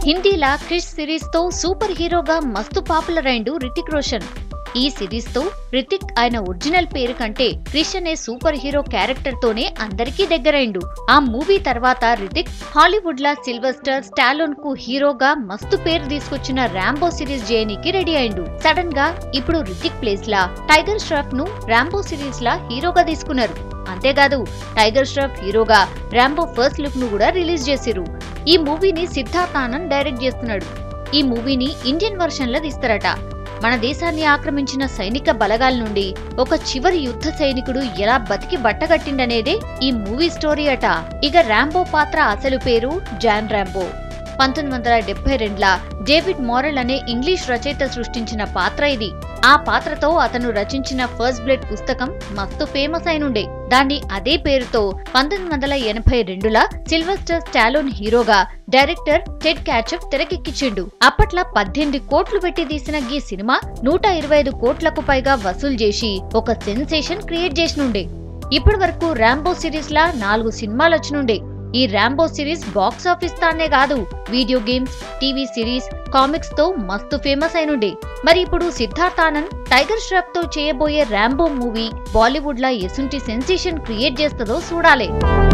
హిందీలా Krrish series తో super హీరోగా మస్తు పాపులర్ అయిండు రితిక్ రోషన్ ఈ సిరీస్ తో రితిక్ ఆయన ఒరిజినల్ పేరు కంటే క్రిష్ అనే సూపర్ హీరో క్యారెక్టర్ తోనే అందరికీ దగ్గరైండు ఆ మూవీ తర్వాత రితిక్ హాలీవుడ్ లా సిల్వెస్టర్ స్టాలోన్ కు హీరోగా మస్తు పేరు తీసుకొచ్చిన రాంబో సిరీస్ చేయనీకి రెడీ అయిండు సడన్ గా ఇప్పుడు రితిక్ ప్లేస్ లా టైగర్ ష్రాఫ్ ను రాంబో సిరీస్ లా హీరోగా తీసుకున్నారు అంతేకాదు టైగర్ ష్రాఫ్ హీరోగా రాంబో ఫస్ట్ లుక్ ను కూడా రిలీజ్ చేసిరు ఈ మూవీని సిద్ధార్థ్ ఆనంద్ డైరెక్ట్ చేస్తున్నాడు ఈ మూవీని ఇండియన్ వర్షన్ లో తీస్తారట మన దేశాన్ని ఆక్రమించిన సైనిక బలగాల నుండి ఒక చివరి యుద్ధ సైనికుడు ఎలా బతికి బట్టగట్టిండనేదే ఈ మూవీ స్టోరీ అట ఇక రాంబో పాత్ర అసలు పేరు జాన్ రాంబో పంతొమ్మిది వందల డెబ్బై రెండులా డేవిడ్ మోరల్ అనే ఇంగ్లీష్ రచయిత సృష్టించిన పాత్ర ఇది ఆ పాత్రతో అతను రచించిన ఫస్ట్ బ్లడ్ పుస్తకం మస్తు ఫేమస్ అయినుండే దాన్ని అదే పేరుతో పంతొమ్మిది వందల ఎనభై రెండులా సిల్వెస్టర్ స్టాలోన్ హీరోగా డైరెక్టర్ టెడ్ క్యాచప్ తెరకెక్కించిండు అప్పట్ల పద్దెనిమిది కోట్లు పెట్టి తీసిన గీ సినిమా నూట ఇరవై ఐదు కోట్లకు పైగా వసూలు చేసి ఒక సెన్సేషన్ క్రియేట్ చేసినుండే ఇప్పటి వరకు రాంబో సిరీస్ లా నాలుగు సినిమాలు వచ్చినుండే ఈ రాంబో సిరీస్ బాక్స్ ఆఫీస్ తానే కాదు video games TV series comics తో మస్తు ఫేమస్ అయినుండే మరి ఇప్పుడు సిద్ధార్థ్ ఆనంద్ టైగర్ ష్రాఫ్ తో చేయబోయే రాంబో మూవీ బాలీవుడ్ లా ఎసుంటి సెన్సేషన్ క్రియేట్ చేస్తుందో చూడాలి